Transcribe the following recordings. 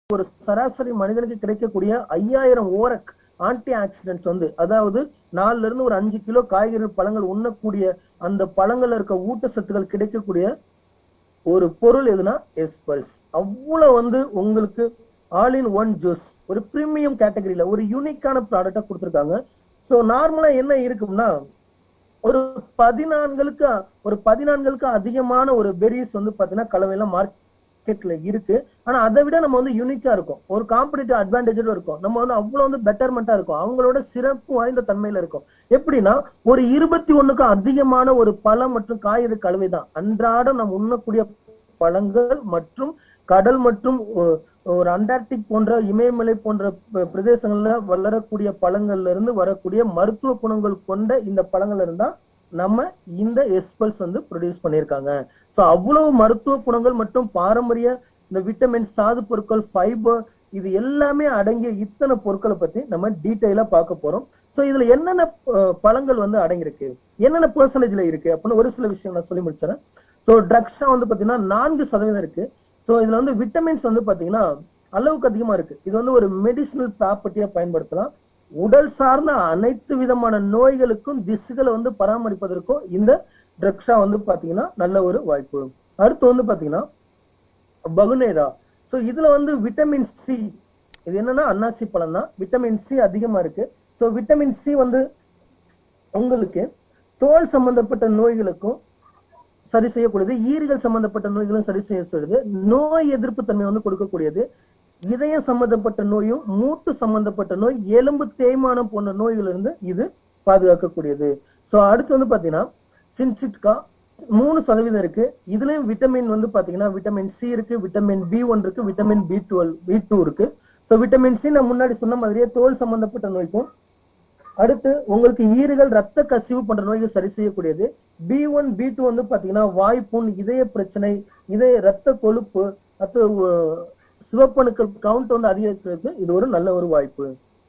ஒரு சராசரி மனிதனுக்கு கிடைக்கக்கூடிய ஐயாயிரம் ஓரக் ஆன்டி ஆக்சிடென்ட் வந்து அதாவது நாலுல இருந்து ஒரு அஞ்சு கிலோ காய்கறி பழங்கள் உண்ணக்கூடிய அந்த பழங்கள்ல இருக்க ஊட்டச்சத்துக்கள் கிடைக்கக்கூடிய ஒரு பொருள் எதுனா எஸ்பல்ஸ் அவ்வளவு வந்து உங்களுக்கு ஆல் இன் ஒன் ஜூஸ் ஒரு பிரீமியம் கேட்டகரியில ஒரு யூனிக்கான ப்ராடக்டா கொடுத்துருக்காங்க ஸோ நார்மலா என்ன இருக்கும்னா ஒரு பதினான்களுக்கு ஒரு பதினான்களுக்கு அதிகமான ஒரு பெரிஸ் வந்து பாத்தீங்கன்னா கலவையில மார்க்கெட்ல இருக்கு ஆனா அதை விட நம்ம வந்து யூனிக்கா இருக்கும் ஒரு காம்படிட்டிவ் அட்வான்டேஜோட இருக்கும் நம்ம வந்து அவ்வளவு வந்து பெட்டர்மெண்டா இருக்கும் அவங்களோட சிறப்பு வாய்ந்த தன்மையில இருக்கும் எப்படின்னா ஒரு இருபத்தி ஒண்ணுக்கு அதிகமான ஒரு பழம் மற்றும் காய்கறி கலவை தான் அன்றாடம் நம்ம உண்ணக்கூடிய பழங்கள் மற்றும் கடல் மற்றும் ஒ- ஒரு அண்டார்டிக் போன்ற இமயமலை போன்ற ப- பிரதேசங்கள்ல வளரக்கூடிய பழங்கள்ல இருந்து வரக்கூடிய மருத்துவ குணங்கள் கொண்ட இந்த பழங்கள்ல இருந்தா நம்ம இந்த எஸ்பல்ஸ் வந்து ப்ரொடியூஸ் பண்ணியிருக்காங்க ஸோ அவ்வளவு மருத்துவ குணங்கள் மற்றும் பாரம்பரிய இந்த விட்டமின்ஸ் தாது பொருட்கள் ஃபைபர் இது எல்லாமே அடங்கிய இத்தனை பொருட்களை பத்தி நம்ம டீட்டெயிலா பார்க்க போறோம் ஸோ இதுல என்னென்ன அஹ், பழங்கள் வந்து அடங்கியிருக்கு என்னென்ன பெர்சன்டேஜ்ல இருக்கு அப்படின்னு ஒரு சில விஷயம் நான் சொல்லி முடிச்சிடறேன் ஸோ ட்ரக்ஸா வந்து பாத்தீங்கன்னா நான்கு சதவீதம் இருக்கு ஸோ இதுல வந்து விட்டமின்ஸ் வந்து பாத்தீங்கன்னா அளவுக்கு அதிகமா இருக்கு இது வந்து ஒரு மெடிசினல் ப்ராப்பர்ட்டியா பயன்படுத்தலாம் உடல் சார்ந்த அனைத்து விதமான நோய்களுக்கும் திசுகளை வந்து பராமரிப்பதற்கும் இந்த ட்ரக்ஸா வந்து பாத்தீங்கன்னா நல்ல ஒரு வாய்ப்பு அடுத்து வந்து பாத்தீங்கன்னா பகுனேரா ஸோ இதுல வந்து விட்டமின் சி இது என்னன்னா அன்னாசி பழம் தான் விட்டமின் சி அதிகமா இருக்கு ஸோ விட்டமின் சி வந்து உங்களுக்கு தோல் சம்பந்தப்பட்ட நோய்களுக்கும் சரி செய்யக்கூடியது ஈறுகள் சம்பந்தப்பட்ட நோய்களும் சரி செய்யக்கூடியது நோய் எதிர்ப்பு தன்மை வந்து கொடுக்கக்கூடியது இதயம் சம்பந்தப்பட்ட நோயும் மூட்டு சம்பந்தப்பட்ட நோய் எலும்பு தேய்மானம் போன்ற நோய்களிலிருந்து இது பாதுகாக்கக்கூடியது ஸோ அடுத்து வந்து பாத்தீங்கன்னா சின்சிட்கா மூணு சதவீதம் இருக்கு இதுலயும் விட்டமின் வந்து பாத்தீங்கன்னா விட்டமின் சி இருக்கு விட்டமின் பி ஒன் இருக்கு vitamin B twelve B two இருக்கு ஸோ விட்டமின் சி நான் முன்னாடி சொன்ன மாதிரியே தோல் சம்பந்தப்பட்ட நோய்க்கும் அடுத்து உங்களுக்கு ஈறுகள் ரத்த கசிவு போன்ற நோய்கள் சரி செய்யக்கூடியது பி ஒன் பி டூ வந்து பாத்தீங்கன்னா வாய்ப்புண் இதய பிரச்சனை இதய ரத்த கொழுப்பு ரத்த அஹ், சிவப்பணுக்கள் கவுண்ட் வந்து அதிகரிக்கிறதுக்கு இது ஒரு நல்ல ஒரு வாய்ப்பு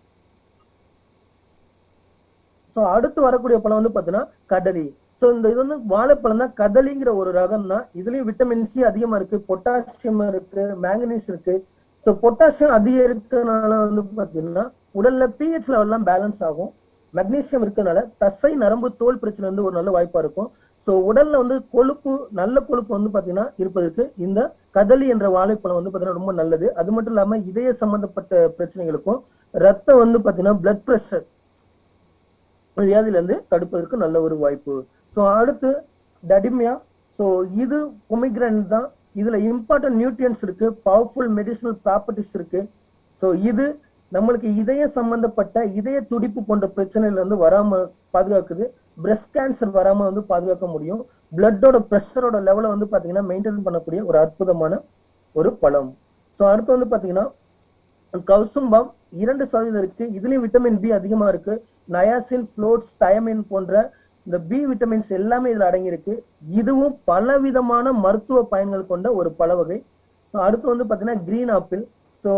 ஸோ அடுத்து வரக்கூடிய பழம் வந்து பாத்தீங்கன்னா கடலி ஸோ இந்த இது வந்து வாழைப்பழம் தான் கதலிங்கிற ஒரு ரகம் தான் இதுலயும் விட்டமின் சி அதிகமா இருக்கு பொட்டாசியம் இருக்கு மேங்கனீஸ் இருக்கு ஸோ பொட்டாசியம் அதிகம் இருக்கனால வந்து பாத்தீங்கன்னா உடல்ல பிஹெச் லெவல்லாம் பேலன்ஸ் ஆகும் மெக்னீசியம் இருக்கனால தசை நரம்பு தோல் பிரச்சனை வந்து ஒரு நல்ல வாய்ப்பா இருக்கும் ஸோ உடல்ல வந்து கொழுப்பு நல்ல கொழுப்பு வந்து பாத்தீங்கன்னா இருப்பதற்கு இந்த கதலி என்ற வாழைப்பழம் வந்து பாத்தீங்கன்னா ரொம்ப நல்லது அது மட்டும் இல்லாம இதய சம்பந்தப்பட்ட பிரச்சனைகளுக்கும் ரத்தம் வந்து பாத்தீங்கன்னா பிளட் ப்ரெஷர் வியாதியில இருந்து தடுப்பதற்கு நல்ல ஒரு வாய்ப்பு ஸோ அடுத்து டடிமியா ஸோ இது பொமிக்ரான் தான் இதுல இம்பார்ட்டன்ட் நியூட்ரியன்ஸ் இருக்கு பவர்ஃபுல் மெடிசினல் ப்ராப்பர்ட்டிஸ் இருக்கு ஸோ இது நம்மளுக்கு இதய சம்பந்தப்பட்ட இதய துடிப்பு போன்ற பிரச்சனையில இருந்து வராம பாதுகாக்குது பிரஸ்ட் கேன்சர் வராம வந்து பாதுகாக்க முடியும் பிளட்டோட ப்ரெஷரோட லெவலை வந்து பாத்தீங்கன்னா மெயின்டைன் பண்ணக்கூடிய ஒரு அற்புதமான ஒரு பழம் ஸோ அடுத்து வந்து பாத்தீங்கன்னா கவுசும்பம் இரண்டு சதவீதம் இருக்கு இதுலயும் விட்டமின் பி அதிகமா இருக்கு நயாசின் ஃப்ளோட்ஸ் தயமின் போன்ற இந்த பி விட்டமின்ஸ் எல்லாமே இதுல அடங்கியிருக்கு இதுவும் பலவிதமான மருத்துவ பயன்கள் கொண்ட ஒரு பழ வகை ஸோ அடுத்து வந்து பாத்தீங்கன்னா green apple so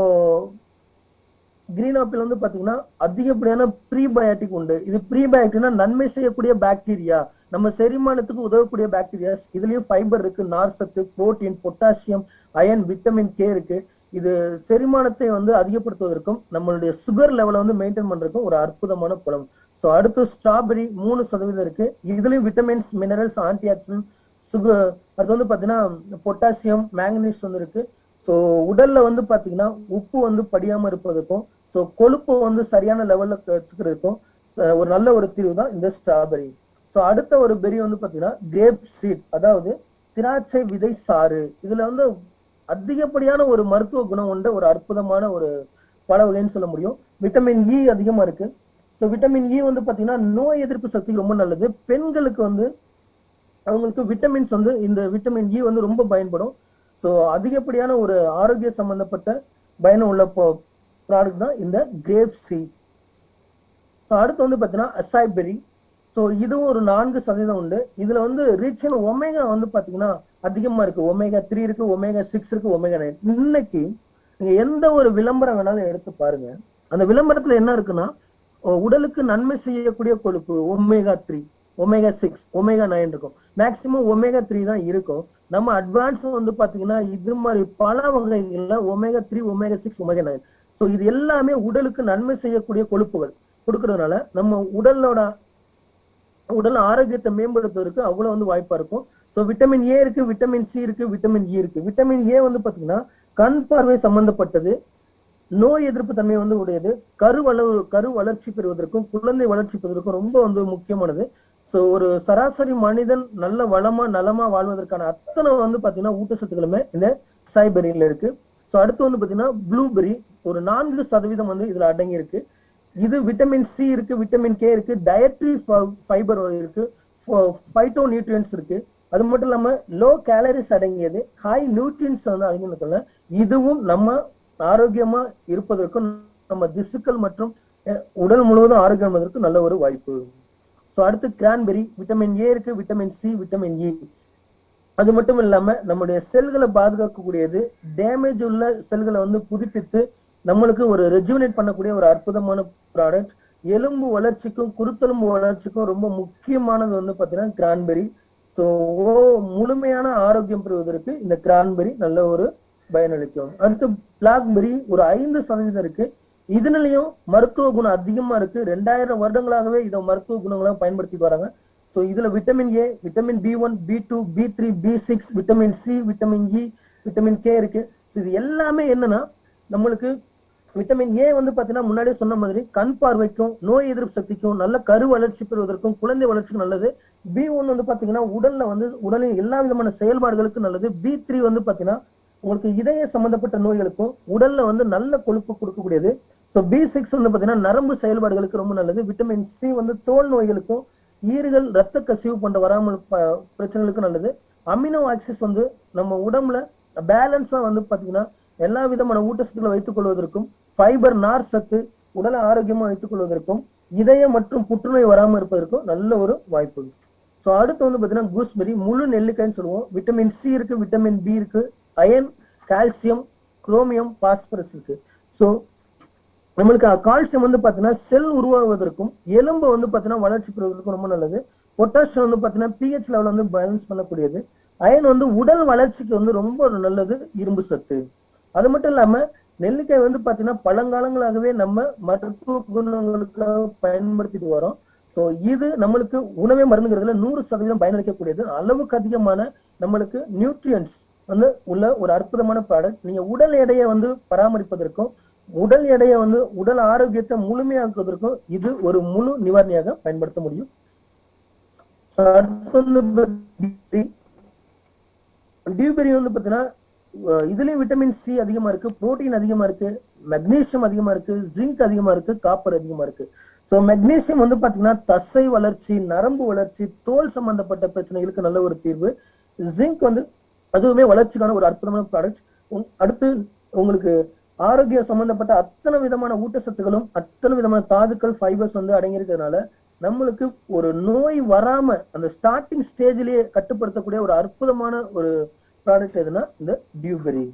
green apple வந்து பாத்தீங்கன்னா அதிகப்படியான ப்ரீபயாட்டிக் உண்டு இது ப்ரீபயாட்டிக்னா நன்மை செய்யக்கூடிய பாக்டீரியா நம்ம செரிமானத்துக்கு உதவக்கூடிய பாக்டீரியாஸ் இதுலயும் ஃபைபர் இருக்கு நார் சத்து protein potassium iron vitamin K இருக்கு இது செரிமானத்தை வந்து அதிகப்படுத்துவதற்கும் நம்மளுடைய சுகர் லெவலை வந்து மெயின்டைன் பண்றதுக்கும் ஒரு அற்புதமான பழம் ஸோ அடுத்து ஸ்ட்ராபெரி மூணு சதவீதம் இருக்கு இதுலயும் vitamins minerals antioxidant sugar அடுத்து வந்து பாத்தீங்கன்னா பொட்டாசியம் மேங்கனீஸ் வந்து இருக்கு ஸோ உடல்ல வந்து பாத்தீங்கன்னா உப்பு வந்து படியாம இருப்பதற்கும் ஸோ கொழுப்பு வந்து சரியான லெவல்ல வச்சுக்கிறதுக்கும் ச- ஒரு நல்ல ஒரு தீர்வு தான் இந்த ஸ்ட்ராபெரி ஸோ அடுத்த ஒரு பெரி வந்து பாத்தீங்கன்னா கிரேப் சீட் அதாவது திராட்சை விதை சாறு இதுல வந்து அதிகப்படியான ஒரு மருத்துவ குணம் கொண்ட ஒரு அற்புதமான ஒரு பழ வகைன்னு சொல்ல முடியும் விட்டமின் இ அதிகமா இருக்கு ஸோ விட்டமின் இ வந்து பாத்தீங்கன்னா நோய் எதிர்ப்பு சக்திக்கு ரொம்ப நல்லது பெண்களுக்கு வந்து அவங்களுக்கு விட்டமின்ஸ் வந்து இந்த விட்டமின் இ வந்து ரொம்ப பயன்படும் ஸோ அதிகப்படியான ஒரு ஆரோக்கிய சம்பந்தப்பட்ட பயணம் உள்ள ப்ராடக்ட் தான் இந்த கிரேப் சி ஸோ அடுத்து வந்து பார்த்தீங்கன்னா அசாய்பெரி ஸோ இதுவும் ஒரு நான்கு சதவீதம் உண்டு இதுல வந்து ரிச் இன் ஒமேகா வந்து பாத்தீங்கன்னா அதிகமா இருக்கு ஒமேகா த்ரீ இருக்கு ஒமேகா சிக்ஸ் இருக்கு ஒமேகா நைன் இன்னைக்கு நீங்க எந்த ஒரு விளம்பரம் வேணாலும் எடுத்து பாருங்க அந்த விளம்பரத்துல என்ன இருக்குன்னா அஹ் உடலுக்கு நன்மை செய்யக்கூடிய கொழுப்பு omega three omega six omega nine இருக்கும் மேக்சிமம் ஒமேகா த்ரீ தான் இருக்கும் நம்ம அட்வான்ஸ் வந்து பாத்தீங்கன்னா இது மாதிரி பல வகைகள்ல omega three omega six omega nine so இது எல்லாமே உடலுக்கு நன்மை செய்யக்கூடிய கொழுப்புகள் கொடுக்கறதுனால நம்ம உடலோட உடல் ஆரோக்கியத்தை மேம்படுத்துவதற்கு அவ்வளவு வந்து வாய்ப்பா இருக்கும் ஸோ விட்டமின் ஏ இருக்கு விட்டமின் சி இருக்கு விட்டமின் இ இருக்கு விட்டமின் ஏ வந்து பாத்தீங்கன்னா கண் பார்வை சம்பந்தப்பட்டது நோய் எதிர்ப்பு தன்மை வந்து உடையது கரு வளவு கரு வளர்ச்சி பெறுவதற்கும் குழந்தை வளர்ச்சி பெறுவதற்கும் ரொம்ப வந்து முக்கியமானது ஸோ ஒரு சராசரி மனிதன் நல்ல வளமா நலமா வாழ்வதற்கான அத்தனை வந்து பாத்தீங்கன்னா ஊட்டச்சத்துக்களுமே இந்த சாய்பெரியில இருக்கு ஸோ அடுத்து வந்து பாத்தீங்கன்னா ப்ளூபெரி ஒரு நான்கு சதவீதம் வந்து இதுல அடங்கி இருக்கு இது விட்டமின் சி இருக்கு விட்டமின் கே இருக்கு டயட்ரி ஃபைபர் இருக்கு ஃபைட்டோ நியூட்ரியன்ஸ் இருக்கு அது மட்டும் இல்லாம லோ கேலரிஸ் அடங்கியது ஹை நியூட்ரியன்ஸ் வந்து அடங்கினதுல இதுவும் நம்ம ஆரோக்கியமா இருப்பதற்கும் நம்ம திசுக்கள் மற்றும் அஹ், உடல் முழுவதும் ஆரோக்கியம் இருப்பதற்கு நல்ல ஒரு வாய்ப்பு ஸோ அடுத்து கிரான்பெரி விட்டமின் ஏ இருக்கு விட்டமின் சி விட்டமின் இ அது மட்டும் இல்லாம நம்முடைய செல்களை பாதுகாக்கக்கூடியது டேமேஜ் உள்ள செல்களை வந்து புதுப்பித்து நம்மளுக்கு ஒரு ரெஜுவனேட் பண்ணக்கூடிய ஒரு அற்புதமான ப்ராடக்ட் எலும்பு வளர்ச்சிக்கும் குருத்தெலும்பு வளர்ச்சிக்கும் ரொம்ப முக்கியமானது வந்து பார்த்தீங்கன்னா கிரான்பெரி ஸோ முழுமையான ஆரோக்கியம் பெறுவதற்கு இந்த கிரான்பெரி நல்ல ஒரு பயனளிக்கும் அடுத்து பிளாக்பெரி ஒரு ஐந்து சதவீதம் இருக்கு இதுலயும் மருத்துவ குணம் அதிகமா இருக்கு ரெண்டாயிரம் வருடங்களாகவே இதை மருத்துவ குணங்களாக பயன்படுத்திட்டு வராங்க ஸோ இதுல vitamin A vitamin B one B two B three B six vitamin C vitamin E vitamin K இருக்கு ஸோ இது எல்லாமே என்னன்னா நம்மளுக்கு விட்டமின் ஏ வந்து பாத்தீங்கன்னா முன்னாடியே சொன்ன மாதிரி கண் பார்வைக்கும் நோய் எதிர்ப்பு சக்திக்கும் நல்ல கரு வளர்ச்சி பெறுவதற்கும் குழந்தை வளர்ச்சிக்கும் நல்லது பி ஒன் வந்து பாத்தீங்கன்னா உடல்ல வந்து உடலின் எல்லா விதமான செயல்பாடுகளுக்கும் நல்லது பி த்ரீ வந்து பாத்தீங்கன்னா உங்களுக்கு இதய சம்பந்தப்பட்ட நோய்களுக்கும் உடல்ல வந்து நல்ல கொழுப்பு கொடுக்கக்கூடியது ஸோ பி சிக்ஸ் வந்து பாத்தீங்கன்னா நரம்பு செயல்பாடுகளுக்கு ரொம்ப நல்லது விட்டமின் சி வந்து தோல் நோய்களுக்கும் ஈறுகள் ரத்த கசிவு போன்ற வராமல் ப- பிரச்சனைகளுக்கும் நல்லது அமினோ ஆக்சிஸ் வந்து நம்ம உடம்புல பேலன்ஸா வந்து பாத்தீங்கன்னா எல்லா விதமான ஊட்டச்சத்துக்களை வைத்துக் கொள்வதற்கும் ஃபைபர் நார் சத்து உடலை ஆரோக்கியமா வைத்துக் கொள்வதற்கும் இதயம் மற்றும் புற்றுநோய் வராமல் இருப்பதற்கும் நல்ல ஒரு வாய்ப்பு ஸோ அடுத்து வந்து பார்த்தீங்கன்னா கூஸ்பெரி முழு நெல்லிக்காய்ன்னு சொல்லுவோம் விட்டமின் சி இருக்கு விட்டமின் பி இருக்கு அயன் கால்சியம் குரோமியம் பாஸ்பரஸ் இருக்கு ஸோ நம்மளுக்கு கால்சியம் வந்து பார்த்தீங்கன்னா செல் உருவாகுவதற்கும் எலும்பு வந்து பார்த்தீங்கன்னா வளர்ச்சி பெறுவதற்கும் ரொம்ப நல்லது பொட்டாசியம் வந்து பார்த்தீங்கன்னா பிஹெச் லெவல் வந்து பேலன்ஸ் பண்ணக்கூடியது அயன் வந்து உடல் வளர்ச்சிக்கு வந்து ரொம்ப ஒரு நல்லது இரும்பு சத்து அது மட்டும் இல்லாம நெல்லிக்காய் வந்து பார்த்தீங்கன்னா பழங்காலங்களாகவே நம்ம மருத்துவ குணங்களுக்காக பயன்படுத்திட்டு வரோம் ஸோ இது நம்மளுக்கு உணவே மருந்துங்கிறதுல நூறு சதவீதம் பயனளிக்கக்கூடியது அளவுக்கு அதிகமான நம்மளுக்கு நியூட்ரியன்ஸ் வந்து உள்ள ஒரு அற்புதமான ப்ராடக்ட் நீங்க உடல் எடையை வந்து பராமரிப்பதற்கும் உடல் எடையை வந்து உடல் ஆரோக்கியத்தை முழுமையாக்குவதற்கும் இது ஒரு முழு நிவாரணியாக பயன்படுத்த முடியும் So, அடுத்து வந்து டியூபெரி வந்து பார்த்தீங்கன்னா அஹ் இதுலயும் விட்டமின் சி அதிகமா இருக்கு புரோட்டீன் அதிகமா இருக்கு மெக்னீசியம் அதிகமா இருக்கு ஜிங்க் அதிகமா இருக்கு காப்பர் அதிகமா இருக்கு ஸோ மெக்னீசியம் வந்து பாத்தீங்கன்னா தசை வளர்ச்சி நரம்பு வளர்ச்சி தோல் சம்பந்தப்பட்ட பிரச்சனைகளுக்கு நல்ல ஒரு தீர்வு ஜிங்க் வந்து அதுவுமே வளர்ச்சிக்கான ஒரு அற்புதமான ப்ராடக்ட் அடுத்து உங்களுக்கு ஆரோக்கியம் சம்பந்தப்பட்ட அத்தனை விதமான ஊட்டச்சத்துக்களும் அத்தனை விதமான தாதுக்கள் ஃபைபர்ஸ் வந்து அடங்கியிருக்கிறதுனால நம்மளுக்கு ஒரு நோய் வராம அந்த ஸ்டார்டிங் ஸ்டேஜ்லயே கட்டுப்படுத்தக்கூடிய ஒரு அற்புதமான ஒரு ப்ராடக்ட் எதுனா இந்த டியூபெரி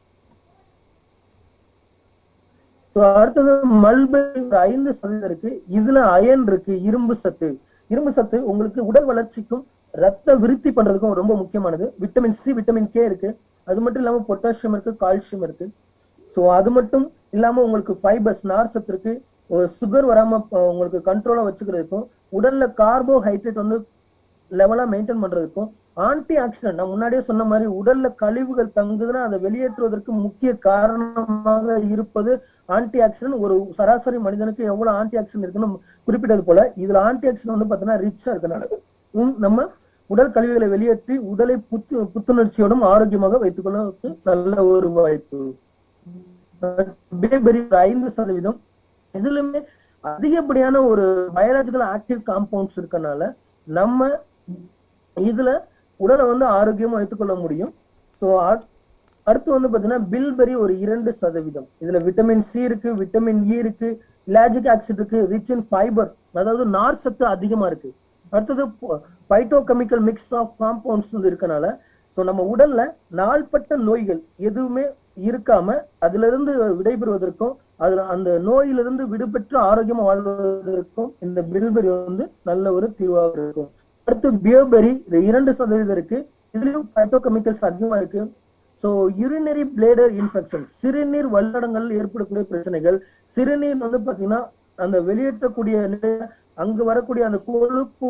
ஸோ அடுத்தது மல்பெரி ஒரு ஐந்து சதவீதம் இருக்கு இதுல அயன் இருக்கு இரும்பு சத்து இரும்பு சத்து உங்களுக்கு உடல் வளர்ச்சிக்கும் ரத்த விருத்தி பண்றதுக்கும் ரொம்ப முக்கியமானது விட்டமின் சி விட்டமின் கே இருக்கு அது மட்டும் இல்லாம பொட்டாசியம் இருக்கு கால்சியம் இருக்கு ஸோ அது மட்டும் இல்லாம உங்களுக்கு ஃபைபர்ஸ் நார் சத்து இருக்கு சுகர் வராம அஹ், உங்களுக்கு கண்ட்ரோலா வச்சுக்கிறதுக்கும் உடல்ல கார்போஹைட்ரேட் வந்து லெவலா மெயின்டைன் பண்றதுக்கும் ஆன்டி ஆக்சிடென்ட் நான் முன்னாடியே சொன்ன மாதிரி உடல்ல கழிவுகள் தங்குதுன்னா அதை வெளியேற்றுவதற்கு முக்கிய காரணமாக இருப்பது ஆன்டி ஆக்சிடென்ட் ஒரு சராசரி மனிதனுக்கு எவ்வளவு ஆன்டி ஆக்சிடென்ட் இருக்குன்னு நம்ம குறிப்பிட்டது போல இதுல ஆன்டி ஆக்சிடென்ட் வந்து பாத்தீங்கன்னா ரிச்சா இருக்கனால உம் நம்ம உடல் கழிவுகளை வெளியேற்றி உடலை புத்து புத்துணர்ச்சியோடும் ஆரோக்கியமாக வைத்துக் கொள்ள நல்ல ஒரு வாய்ப்பு பேபெரி ஒரு ஐந்து சதவீதம் இதுலயுமே அதிகப்படியான ஒரு பயாலஜிக்கல் ஆக்டிவ் காம்பவுண்ட்ஸ் இருக்கனால நம்ம இதுல உடலை வந்து ஆரோக்கியமா வைத்துக்கொள்ள முடியும் ஸோ அடுத்து வந்து பாத்தீங்கன்னா பில்பெரி ஒரு இரண்டு சதவீதம் இதுல விட்டமின் சி இருக்கு விட்டமின் இ இருக்கு லாஜிக் ஆக்சிட் இருக்கு ரிச் இன் ஃபைபர் அதாவது நார் சத்து அதிகமா இருக்கு அடுத்தது phytochemical mix of compounds வந்து இருக்கனால ஸோ நம்ம உடல்ல நாள்பட்ட நோய்கள் எதுவுமே இருக்காம அதுல இருந்து விடைபெறுவதற்கும் அதுல அந்த நோயிலிருந்து விடுபெற்று ஆரோக்கியமா வாழ்வதற்கும் இந்த பில்பெரி வந்து நல்ல ஒரு தீர்வாக இருக்கும் அடுத்து பியோபெரி இரண்டு சதவீதம் இருக்கு இதுலயும் பைட்டோகெமிக்கல்ஸ் அதிகமா இருக்கு ஸோ யூரினரி பிளேடர் இன்ஃபெக்ஷன் சிறுநீர் வல்லடங்கள் ஏற்படக்கூடிய பிரச்சனைகள் சிறுநீர் வந்து பாத்தீங்கன்னா அந்த வெளியேற்றக்கூடிய நிலை அங்க வரக்கூடிய அந்த கொழுப்பு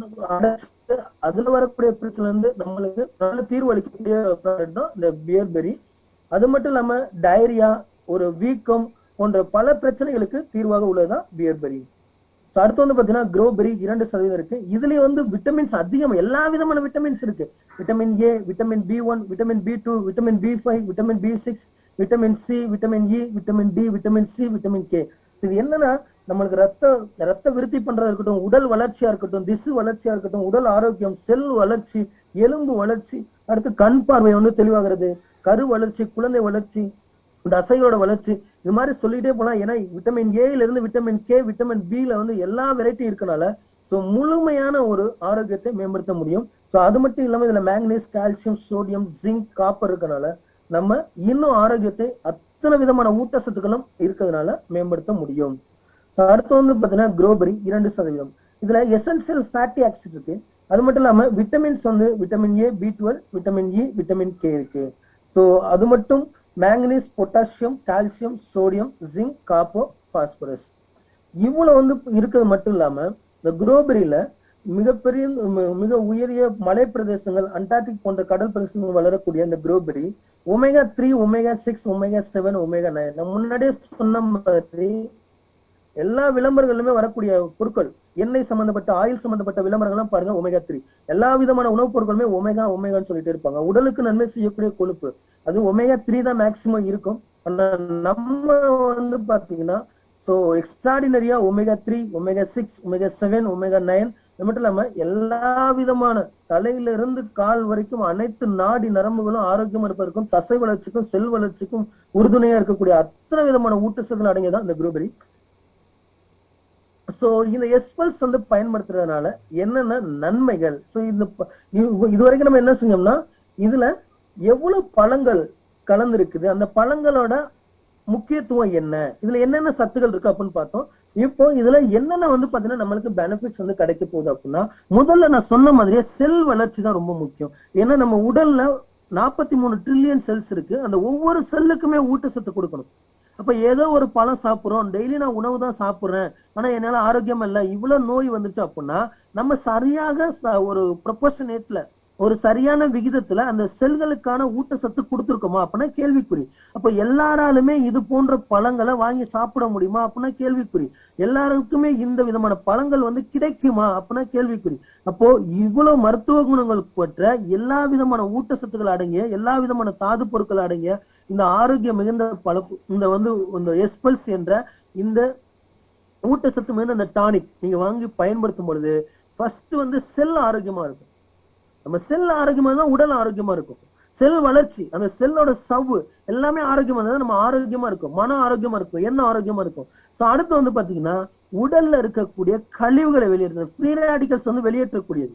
அடைச்சு அதுல வரக்கூடிய பிரச்சனை வந்து நம்மளுக்கு நல்ல தீர்வு அளிக்கக்கூடிய ப்ராடக்ட் தான் இந்த பியர்பெரி அது மட்டும் இல்லாம டயரியா ஒரு வீக்கம் போன்ற பல பிரச்சனைகளுக்கு தீர்வாக உள்ளதுதான் பியர்பெரி ஸோ அடுத்து வந்து பார்த்தீங்கன்னா க்ரோபெரி இரண்டு சதவீதம் இருக்கு இதுலயே வந்து விட்டமின்ஸ் அதிகம் எல்லா விதமான விட்டமின்ஸ் இருக்கு vitamin A vitamin B one vitamin B two vitamin B five vitamin B six vitamin C vitamin E vitamin D vitamin C vitamin K so இது என்னன்னா நம்மளுக்கு ரத்த ரத்த விருத்தி பண்றதா இருக்கட்டும் உடல் வளர்ச்சியா இருக்கட்டும் திசு வளர்ச்சியா இருக்கட்டும் உடல் ஆரோக்கியம் செல் வளர்ச்சி எலும்பு வளர்ச்சி அடுத்து கண் பார்வை வந்து தெளிவாகிறது கரு வளர்ச்சி குழந்தை வளர்ச்சி தசையோட வளர்ச்சி இது மாதிரி சொல்லிட்டே போலாம் ஏன்னா விட்டமின் ஏல இருந்து விட்டமின் கே விட்டமின் பில வந்து எல்லா வெரைட்டி இருக்கனால ஸோ முழுமையான ஒரு ஆரோக்கியத்தை மேம்படுத்த முடியும் ஸோ அது மட்டும் இல்லாமல் இதுல manganese calcium sodium zinc copper இருக்கனால நம்ம இன்னும் ஆரோக்கியத்தை அத்தனை விதமான ஊட்டச்சத்துக்களும் இருக்கிறதுனால மேம்படுத்த முடியும் ஸோ அடுத்து வந்து பார்த்தீங்கன்னா குரோபரி இரண்டு சதவீதம் இதுல எசென்சியல் ஃபேட்டி ஆக்சிட் இருக்கு அது மட்டும் இல்லாம விட்டமின்ஸ் வந்து vitamin A B twelve vitamin E vitamin K இருக்கு ஸோ அது மட்டும் manganese potassium calcium sodium zinc copper phosphorus இவ்வளவு வந்து இருக்கிறது மட்டும் இல்லாம இந்த குரோபெரியில மிகப்பெரிய மி- மிக உயரிய மலை பிரதேசங்கள் அண்டார்டிக் போன்ற கடல் பிரதேசங்கள் வளரக்கூடிய இந்த crowberry omega three omega six omega seven omega nine நான் முன்னாடியே சொன்ன மாதிரி எல்லா விளம்பரங்களுமே வரக்கூடிய பொருட்கள் எண்ணெய் சம்பந்தப்பட்ட ஆயில் சம்பந்தப்பட்ட விளம்பரங்கள்லாம் பாருங்க ஒமேகா த்ரீ எல்லா விதமான உணவுப் பொருட்களுமே ஒமேகா ஒமேகான்னு சொல்லிட்டு இருப்பாங்க உடலுக்கு நன்மை செய்யக்கூடிய கொழுப்பு அது ஒமேகா த்ரீ தான் மேக்சிமம் இருக்கும் ஆனா நம்ம வந்து பாத்தீங்கன்னா ஸோ எக்ஸ்ட்ராடினரியா omega three omega six omega seven omega nine அது மட்டும் இல்லாம எல்லா விதமான தலையில இருந்து கால் வரைக்கும் அனைத்து நாடி நரம்புகளும் ஆரோக்கியமா இருப்பதற்கும் தசை வளர்ச்சிக்கும் செல் வளர்ச்சிக்கும் உறுதுணையா இருக்கக்கூடிய அத்தனை விதமான ஊட்டச்சத்துக்கள் அடங்கியதான் இந்த குரூபெரி சோ இந்த எஸ்பல்ஸ் வந்து பயன்படுத்துறதுனால என்னென்ன நன்மைகள் சோ இந்த ப- இது- இதுவரைக்கும் நம்ம என்ன செஞ்சோம்னா இதுல எவ்வளவு பழங்கள் கலந்துருக்குது அந்த பழங்களோட முக்கியத்துவம் என்ன இதுல என்னென்ன சத்துக்கள் இருக்கு அப்படின்னு பார்த்தோம் இப்போ இதுல என்னென்ன வந்து பாத்தீங்கன்னா நம்மளுக்கு பெனிஃபிட்ஸ் வந்து கிடைக்க போகுது அப்படின்னா முதல்ல நான் சொன்ன மாதிரியே செல் வளர்ச்சி தான் ரொம்ப முக்கியம் ஏன்னா நம்ம உடல்ல நாற்பத்தி மூணு ட்ரில்லியன் செல்ஸ் இருக்கு அந்த ஒவ்வொரு செல்லுக்குமே ஊட்டச்சத்து கொடுக்கணும் அப்ப ஏதோ ஒரு பழம் சாப்பிடுறோம் டெய்லி நான் உணவு தான் சாப்பிடுறேன் ஆனா என்னால ஆரோக்கியம் இல்லை இவ்வளவு நோய் வந்துருச்சு அப்படின்னா நம்ம சரியாக ச- ஒரு ப்ரொபோஷனேட்ல ஒரு சரியான விகிதத்துல அந்த செல்களுக்கான ஊட்டச்சத்து கொடுத்துருக்கோமா அப்படின்னா கேள்விக்குறி அப்ப எல்லாராலுமே இது போன்ற பழங்களை வாங்கி சாப்பிட முடியுமா அப்படின்னா கேள்விக்குறி எல்லாருக்குமே இந்த விதமான பழங்கள் வந்து கிடைக்குமா அப்படின்னா கேள்விக்குறி அப்போ இவ்வளவு மருத்துவ குணங்கள் பெற்ற எல்லா விதமான ஊட்டச்சத்துக்கள் அடங்கிய எல்லா விதமான தாது பொருட்கள் அடங்கிய இந்த ஆரோக்கியம் மிகுந்த பல இந்த வந்து இந்த எஸ்பல்ஸ் என்ற இந்த ஊட்டச்சத்து மிகுந்த அந்த டானிக் நீங்க வாங்கி பயன்படுத்தும் பொழுது ஃபர்ஸ்ட் வந்து செல் ஆரோக்கியமா இருக்கும் நம்ம செல் ஆரோக்கியமா இருந்தா உடல் ஆரோக்கியமா இருக்கும் செல் வளர்ச்சி அந்த செல்லோட சவ்வு எல்லாமே ஆரோக்கியமா இருந்தா நம்ம ஆரோக்கியமா இருக்கும் மன ஆரோக்கியமா இருக்கும் என்ன ஆரோக்கியமா இருக்கும் ஸோ அடுத்து வந்து பாத்தீங்கன்னா உடல்ல இருக்கக்கூடிய கழிவுகளை வெளியேற்றது ஃப்ரீ ரேடிக்கல்ஸ் வந்து வெளியேற்றக்கூடியது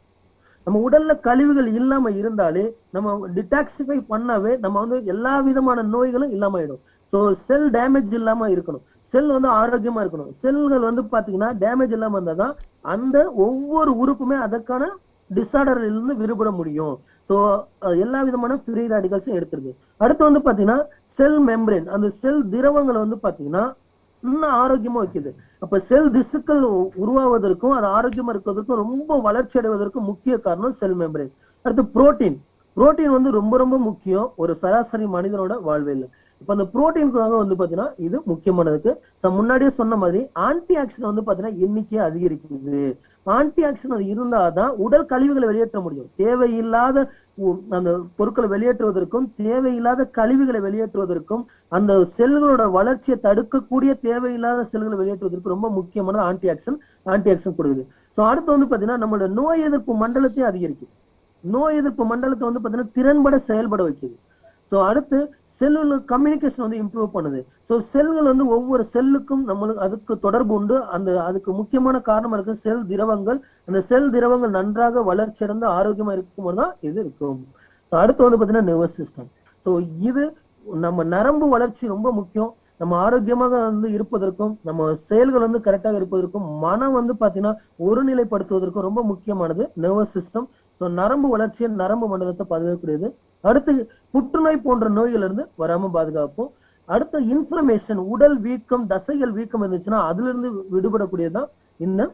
நம்ம உடல்ல கழிவுகள் இல்லாம இருந்தாலே நம்ம டிடாக்சிஃபை பண்ணாவே நம்ம வந்து எல்லா விதமான நோய்களும் இல்லாம ஆயிடும் ஸோ செல் டேமேஜ் இல்லாம இருக்கணும் செல் வந்து ஆரோக்கியமா இருக்கணும் செல்கள் வந்து பாத்தீங்கன்னா டேமேஜ் இல்லாம இருந்தா தான் அந்த ஒவ்வொரு உறுப்புமே அதற்கான டிசார்டர்ல இருந்து விடுபட முடியும் ஸோ எல்லா விதமான ஃப்ரீ ரேடிகல்ஸும் எடுத்துருது அடுத்து வந்து பாத்தீங்கன்னா செல் மெம்பரேன் அந்த செல் திரவங்களை வந்து பாத்தீங்கன்னா இன்னும் ஆரோக்கியமா வைக்குது அப்ப செல் திசுக்கள் உ- உருவாவதற்கும் அது ஆரோக்கியமா இருக்கிறதுக்கும் ரொம்ப வளர்ச்சி அடைவதற்கும் முக்கிய காரணம் செல் மெம்பரேன் அடுத்து புரோட்டீன் புரோட்டீன் வந்து ரொம்ப ரொம்ப முக்கியம் ஒரு சராசரி மனிதனோட வாழ்வில் இப்ப அந்த புரோட்டீனுக்காக வந்து பாத்தீங்கன்னா இது முக்கியமானதுக்கு So, முன்னாடியே சொன்ன மாதிரி ஆன்டி ஆக்சிடென்ட் வந்து பாத்தீங்கன்னா எண்ணிக்கையை அதிகரிக்குது ஆன்டி ஆக்சிடென்ட் இருந்தாதான் உடல் கழிவுகளை வெளியேற்ற முடியும் தேவையில்லாத உ- அந்த பொருட்களை வெளியேற்றுவதற்கும் தேவையில்லாத கழிவுகளை வெளியேற்றுவதற்கும் அந்த செல்களோட வளர்ச்சியை தடுக்கக்கூடிய தேவையில்லாத செல்களை வெளியேற்றுவதற்கு ரொம்ப முக்கியமானது ஆன்டி ஆக்சன் ஆன்டி ஆக்சன் கொடுக்குது ஸோ அடுத்து வந்து பாத்தீங்கன்னா நம்மளோட நோய் எதிர்ப்பு மண்டலத்தையும் அதிகரிக்கும் நோய் எதிர்ப்பு மண்டலத்தை வந்து பாத்தீங்கன்னா திறன்பட செயல்பட வைக்குது ஸோ அடுத்து செல்லுல கம்யூனிகேஷன் வந்து இம்ப்ரூவ் பண்ணுது ஸோ செல்கள் வந்து ஒவ்வொரு செல்லுக்கும் நம்மளுக்கு அதுக்கு தொடர்பு உண்டு அந்த அதுக்கு முக்கியமான காரணமா இருக்கு செல் திரவங்கள் அந்த செல் திரவங்கள் நன்றாக வளர்ச்சி அடைந்து ஆரோக்கியமா இருக்கும்போது தான் இது இருக்கும் ஸோ அடுத்து வந்து பார்த்தீங்கன்னா நர்வஸ் சிஸ்டம் ஸோ இது நம்ம நரம்பு வளர்ச்சி ரொம்ப முக்கியம் நம்ம ஆரோக்கியமாக வந்து இருப்பதற்கும் நம்ம செயல்கள் வந்து கரெக்டாக இருப்பதற்கும் மனம் வந்து பாத்தீங்கன்னா ஒருநிலைப்படுத்துவதற்கும் ரொம்ப முக்கியமானது நர்வஸ் சிஸ்டம் ஸோ நரம்பு வளர்ச்சியை நரம்பு மண்டலத்தை பாதுகாக்கக்கூடியது அடுத்து புற்றுநோய் போன்ற நோய்கள் இருந்து வராம பாதுகாப்போம் அடுத்த இன்ஃப்ளமேஷன் உடல் வீக்கம் தசைகள் வீக்கம் இருந்துச்சுன்னா அதுல இருந்து விடுபடக்கூடியதுதான் இந்த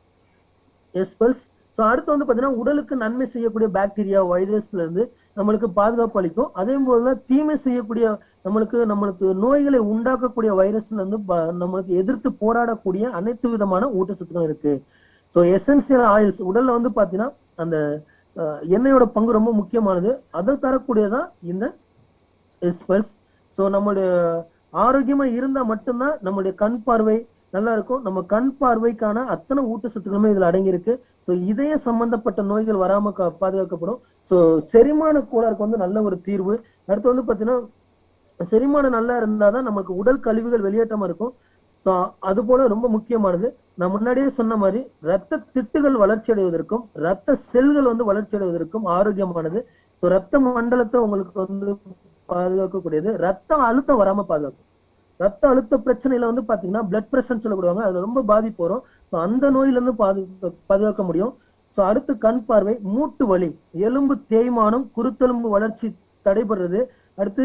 எஸ்பல்ஸ் ஸோ அடுத்து வந்து பார்த்தீங்கன்னா உடலுக்கு நன்மை செய்யக்கூடிய பாக்டீரியா வைரஸ்ல இருந்து நம்மளுக்கு பாதுகாப்பு அளிக்கும் அதே போல தீமை செய்யக்கூடிய நம்மளுக்கு நம்மளுக்கு நோய்களை உண்டாக்கக்கூடிய வைரஸ்ல இருந்து ப- நம்மளுக்கு எதிர்த்து போராடக்கூடிய அனைத்து விதமான ஊட்டச்சத்துக்களும் இருக்கு ஸோ எசென்சியல் ஆயில்ஸ் உடல்ல வந்து பார்த்தீங்கன்னா அந்த அஹ், எண்ணெயோட பங்கு ரொம்ப முக்கியமானது அதை தரக்கூடியதான் இந்த எஸ்பல்ஸ் ஸோ நம்மளுடைய ஆரோக்கியமா இருந்தா மட்டும்தான் நம்மளுடைய கண் பார்வை நல்லா இருக்கும் நம்ம கண் பார்வைக்கான அத்தனை ஊட்டச்சத்துக்களுமே இதுல அடங்கியிருக்கு ஸோ இதய சம்பந்தப்பட்ட நோய்கள் வராம கா- பாதுகாக்கப்படும் ஸோ செரிமான கோளாறுக்கு வந்து நல்ல ஒரு தீர்வு அடுத்து வந்து பார்த்தீங்கன்னா செரிமானம் நல்லா இருந்தாதான் நமக்கு உடல் கழிவுகள் வெளியேற்றமா இருக்கும் ஸோ அது போல ரொம்ப முக்கியமானது நான் முன்னாடியே சொன்ன மாதிரி ரத்த திட்டுகள் வளர்ச்சி அடைவதற்கும் ரத்த செல்கள் வந்து வளர்ச்சி அடைவதற்கும் ஆரோக்கியமானது ஸோ ரத்த மண்டலத்தை உங்களுக்கு வந்து பாதுகாக்கக்கூடியது ரத்த அழுத்தம் வராம பாதுகாக்கும் ரத்த அழுத்த பிரச்சனையில வந்து பாத்தீங்கன்னா பிளட் பிரஷர் சொல்லப்படுவாங்க அதுல ரொம்ப பாதிப்பு வரும் ஸோ அந்த நோயில இருந்து பாதுகா பாதுகாக்க முடியும் ஸோ அடுத்து கண் பார்வை மூட்டு வலி எலும்பு தேய்மானம் குருத்தெலும்பு வளர்ச்சி தடைபடுறது அடுத்து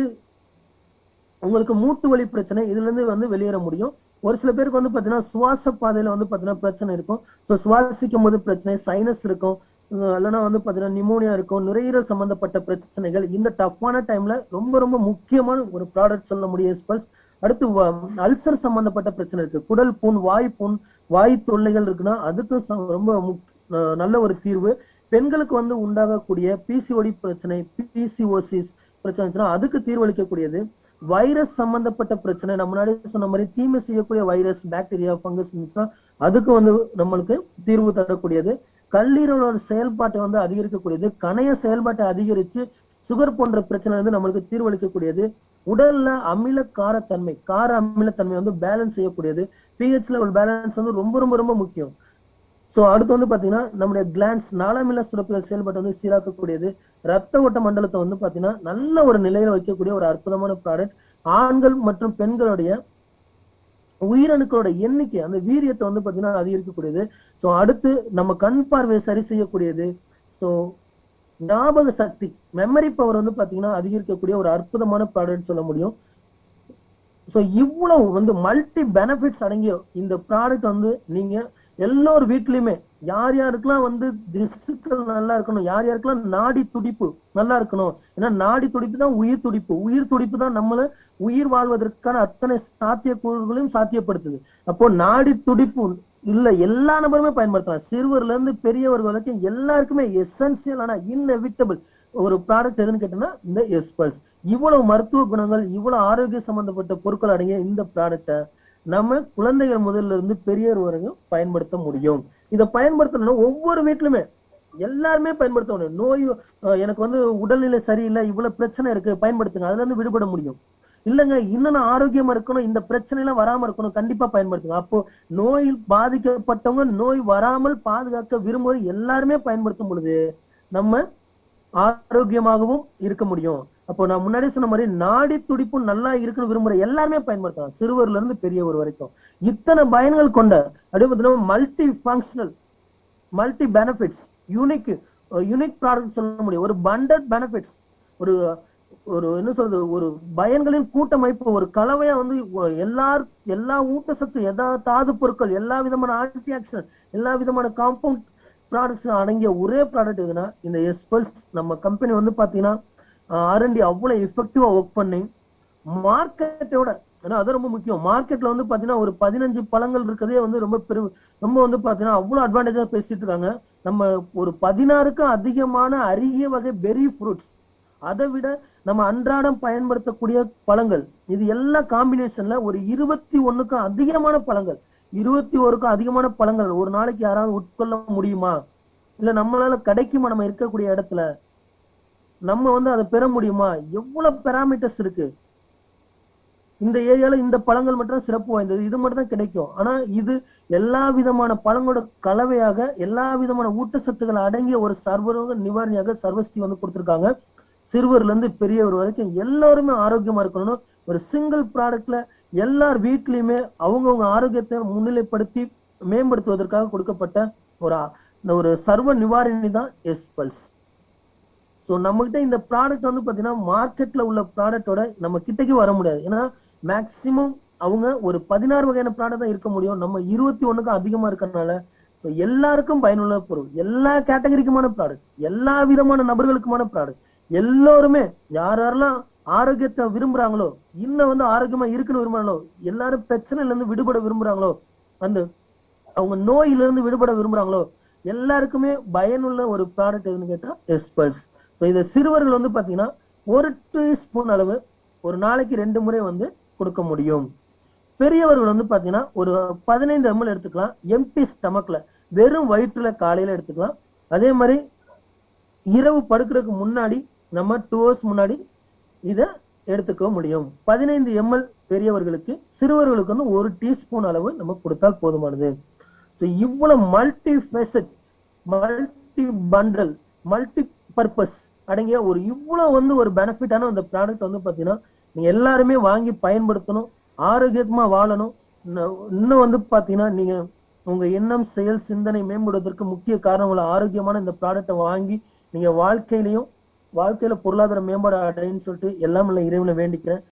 உங்களுக்கு மூட்டு வலி பிரச்சனை இதுல இருந்து வந்து வெளியேற முடியும் ஒரு சில பேருக்கு வந்து பாத்தீங்கன்னா சுவாச பாதையில வந்து பாத்தீங்கன்னா பிரச்சனை இருக்கும் ஸோ சுவாசிக்கும் போது பிரச்சனை சைனஸ் இருக்கும் அஹ் இல்லைன்னா வந்து பாத்தீங்கன்னா நிமோனியா இருக்கும் நுரையீரல் சம்பந்தப்பட்ட பிரச்சனைகள் இந்த டஃப்பான டைம்ல ரொம்ப ரொம்ப முக்கியமான ஒரு ப்ராடக்ட் சொல்ல முடியும் எஸ்பல்ஸ் அடுத்து அல்சர் சம்பந்தப்பட்ட பிரச்சனை இருக்கு குடல் புண் வாய் புண் வாய் தொல்லைகள் இருக்குன்னா அதுக்கும் ச- ரொம்ப முக்- அஹ் நல்ல ஒரு தீர்வு பெண்களுக்கு வந்து உண்டாகக்கூடிய பிசிஓடி பிரச்சனை பிசிஓசிஸ் பிரச்சனை இருந்துச்சுன்னா அதுக்கு தீர்வளிக்கக்கூடியது வைரஸ் சம்பந்தப்பட்ட பிரச்சனை நம்ம முன்னாடி சொன்ன மாதிரி தீமை செய்யக்கூடிய வைரஸ் பாக்டீரியா ஃபங்கஸ் இருந்துச்சுன்னா அதுக்கு வந்து நம்மளுக்கு தீர்வு தரக்கூடியது கல்லீரலோட செயல்பாட்டை வந்து அதிகரிக்கக்கூடியது கணைய செயல்பாட்டை அதிகரிச்சு சுகர் போன்ற பிரச்சனை வந்து நம்மளுக்கு தீர்வளிக்கக்கூடியது உடல்ல அமில காரத்தன்மை கார அமிலத்தன்மை வந்து பேலன்ஸ் செய்யக்கூடியது பிஹெச் லெவல் பேலன்ஸ் வந்து ரொம்ப ரொம்ப ரொம்ப முக்கியம் ஸோ அடுத்து வந்து பாத்தீங்கன்னா நம்முடைய கிளான்ஸ் நாளமில்ல சுரப்புகள் செயல்பாட்டை வந்து சீராக்கக்கூடியது ரத்த ஓட்ட மண்டலத்தை வந்து பாத்தீங்கன்னா நல்ல ஒரு நிலையில வைக்கக்கூடிய ஒரு அற்புதமான ப்ராடக்ட் ஆண்கள் மற்றும் பெண்களுடைய உயிரணுக்களோட எண்ணிக்கை அந்த வீரியத்தை வந்து பாத்தீங்கன்னா அதிகரிக்கக்கூடியது ஸோ அடுத்து நம்ம கண் பார்வையை சரி செய்யக்கூடியது ஸோ ஞாபக சக்தி மெமரி பவர் வந்து பாத்தீங்கன்னா அதிகரிக்கக்கூடிய ஒரு அற்புதமான ப்ராடக்ட் சொல்ல முடியும் ஸோ இவ்வளவு வந்து மல்டி பெனிஃபிட்ஸ் அடங்கிய இந்த ப்ராடக்ட் வந்து நீங்க எல்லோர் வீட்லயுமே யார் யாருக்கெல்லாம் வந்து திசுக்கள் நல்லா இருக்கணும் யார் யாருக்கெல்லாம் நாடி துடிப்பு நல்லா இருக்கணும் ஏன்னா நாடி துடிப்பு தான் உயிர் துடிப்பு உயிர் துடிப்பு தான் நம்மள உயிர் வாழ்வதற்கான அத்தனை சாத்தியக்கூறுகளையும் சாத்தியப்படுத்துது அப்போ நாடி துடிப்பு இல்ல எல்லா நபருமே பயன்படுத்தலாம் சிறுவர்ல இருந்து பெரியவர் வரைக்கும் எல்லாருக்குமே எசென்சியலான இன்னெவிட்டபிள் ஒரு ப்ராடக்ட் எதுன்னு கேட்டோம்னா இந்த எஸ்பல்ஸ் இவ்வளவு மருத்துவ குணங்கள் இவ்வளவு ஆரோக்கிய சம்பந்தப்பட்ட பொருட்கள் அடங்கிய இந்த ப்ராடக்ட்டை நம்ம குழந்தைகள் முதல்ல இருந்து பெரியவர் வரைக்கும் பயன்படுத்த முடியும் இதை பயன்படுத்தணும்னா ஒவ்வொரு வீட்லுமே எல்லாருமே பயன்படுத்த முடியும் நோய் அஹ், எனக்கு வந்து உடல்நிலை சரியில்லை இவ்வளவு பிரச்சனை இருக்கு பயன்படுத்துங்க அதுல இருந்து விடுபட முடியும் இல்லைங்க இன்னும் நான் ஆரோக்கியமா இருக்கணும் இந்த பிரச்சனை எல்லாம் வராம இருக்கணும் கண்டிப்பா பயன்படுத்துங்க அப்போ நோயில் பாதிக்கப்பட்டவங்க நோய் வராமல் பாதுகாக்க விரும்புகிற எல்லாருமே பயன்படுத்தும் பொழுது நம்ம ஆரோக்கியமாகவும் இருக்க முடியும் அப்போ நான் முன்னாடி சொன்ன மாதிரி நாடி துடிப்பும் நல்லா இருக்குன்னு விரும்புற எல்லாருமே பயன்படுத்தலாம் சிறுவர்ல இருந்து பெரியவர் வரைக்கும் இத்தனை பயன்கள் கொண்ட அப்படியே பார்த்தீங்கன்னா multi functional multi benefits unique unique product சொல்ல முடியும் ஒரு பண்டட் பெனிஃபிட்ஸ் ஒரு ஒரு என்ன சொல்றது ஒரு பயன்களின் கூட்டமைப்பு ஒரு கலவையா வந்து ஒ- எல்லா எல்லா ஊட்டச்சத்து எல்லா தாது பொருட்கள் எல்லா விதமான ஆன்டி ஆக்சிடென்ட் எல்லா விதமான காம்பவுண்ட் ப்ராடக்ட்ஸ் அடங்கிய ஒரே ப்ராடக்ட் எதுனா இந்த எஸ்பல்ஸ் நம்ம கம்பெனி வந்து பாத்தீங்கன்னா ஆர்என்டி அவ்வளவு எஃபெக்டிவா ஒர்க் பண்ணி மார்க்கெட்டோட ஏன்னா அது ரொம்ப முக்கியம் மார்க்கெட்ல வந்து பாத்தீங்கன்னா ஒரு பதினஞ்சு பழங்கள் இருக்கதே வந்து ரொம்ப பெரு ரொம்ப வந்து பாத்தீங்கன்னா அவ்வளவு அட்வான்டேஜா பேசிட்டு இருக்காங்க நம்ம ஒரு பதினாறுக்கும் அதிகமான அரிய வகை பெரி ஃப்ரூட்ஸ் அதை விட நம்ம அன்றாடம் பயன்படுத்தக்கூடிய பழங்கள் இது எல்லா காம்பினேஷன்ல ஒரு இருபத்தி ஒண்ணுக்கும் அதிகமான பழங்கள் இருபத்தி ஓருக்கும் அதிகமான பழங்கள் ஒரு நாளைக்கு யாராவது உட்கொள்ள முடியுமா இல்ல நம்மளால கிடைக்குமா நம்ம இருக்கக்கூடிய இடத்துல நம்ம வந்து அதை பெற முடியுமா எவ்வளவு பெராமீட்டர்ஸ் இருக்கு இந்த ஏரியால இந்த பழங்கள் மட்டும் சிறப்பு வாய்ந்தது இது மட்டும் தான் கிடைக்கும் ஆனா இது எல்லா விதமான பழங்களோட கலவையாக எல்லா விதமான ஊட்டச்சத்துக்கள் அடங்கிய ஒரு சர்வரோக நிவாரணியாக சர்வஸ்டி வந்து கொடுத்திருக்காங்க சிறுவர்ல இருந்து பெரியவர் வரைக்கும் எல்லாருமே ஆரோக்கியமா இருக்கணும்னு ஒரு சிங்கிள் ப்ராடக்ட்ல எல்லார் வீட்லயுமே அவங்கவுங்க ஆரோக்கியத்தை முன்னிலைப்படுத்தி மேம்படுத்துவதற்காக கொடுக்கப்பட்ட ஒரு ஆ- இந்த ஒரு சர்வ நிவாரணி தான் எஸ் பல்ஸ் ஸோ நம்மகிட்ட இந்த ப்ராடக்ட் வந்து பார்த்தீங்கன்னா மார்க்கெட்ல உள்ள ப்ராடக்டோட நம்ம கிட்டக்கு வர முடியாது ஏன்னா மேக்சிமம் அவங்க ஒரு பதினாறு வகையான ப்ராடக்ட் தான் இருக்க முடியும் நம்ம இருபத்தி ஒண்ணுக்கும் அதிகமா இருக்கறனால ஸோ எல்லாருக்கும் பயனுள்ள பொருள் எல்லா கேட்டகரிக்குமான ப்ராடக்ட் எல்லா விதமான நபர்களுக்குமான ப்ராடக்ட் எல்லோருமே யார் யாரெல்லாம் ஆரோக்கியத்தை விரும்புறாங்களோ இன்னும் வந்து ஆரோக்கியமா இருக்குன்னு விரும்புறாங்களோ எல்லாரும் பிரச்சனையில இருந்து விடுபட விரும்புறாங்களோ அந்த அவங்க நோயிலிருந்து விடுபட விரும்புறாங்களோ எல்லாருக்குமே பயனுள்ள ஒரு ப்ராடக்ட் எதுன்னு கேட்டா எஸ்பல்ஸ் ஸோ இதை சிறுவர்கள் வந்து பாத்தீங்கன்னா ஒரு டீஸ்பூன் அளவு ஒரு நாளைக்கு ரெண்டு முறை வந்து கொடுக்க முடியும் பெரியவர்கள் வந்து பாத்தீங்கன்னா ஒரு பதினைந்து எம்எல் எடுத்துக்கலாம் எம்டி ஸ்டமக்ல வெறும் வயிற்றுல காலையில எடுத்துக்கலாம் அதே மாதிரி இரவு படுக்கிறதுக்கு முன்னாடி நம்ம டூ ஹவர்ஸ் முன்னாடி இதை எடுத்துக்க முடியும் பதினைந்து எம்எல் பெரியவர்களுக்கு சிறுவர்களுக்கு வந்து ஒரு டீஸ்பூன் அளவு நம்ம கொடுத்தால் போதுமானது ஸோ இவ்வளவு multi faceted multi bundle multi purpose அடங்கிய ஒரு இவ்வளவு வந்து ஒரு பெனிஃபிட்டான அந்த ப்ராடக்ட் வந்து பார்த்தீங்கன்னா நீங்க எல்லாருமே வாங்கி பயன்படுத்தணும் ஆரோக்கியமா வாழணும் இன்னும் இன்னும் வந்து பார்த்தீங்கன்னா நீங்க உங்க எண்ணம் செயல் சிந்தனை மேம்படுவதற்கு முக்கிய காரணம் உள்ள ஆரோக்கியமான இந்த ப்ராடக்ட்டை வாங்கி நீங்க வாழ்க்கையிலையும் வாழ்க்கையில பொருளாதார மேம்பாடு அடையன்னு சொல்லிட்டு எல்லாம் இல்லை இறைவனை வேண்டிக்கிறேன்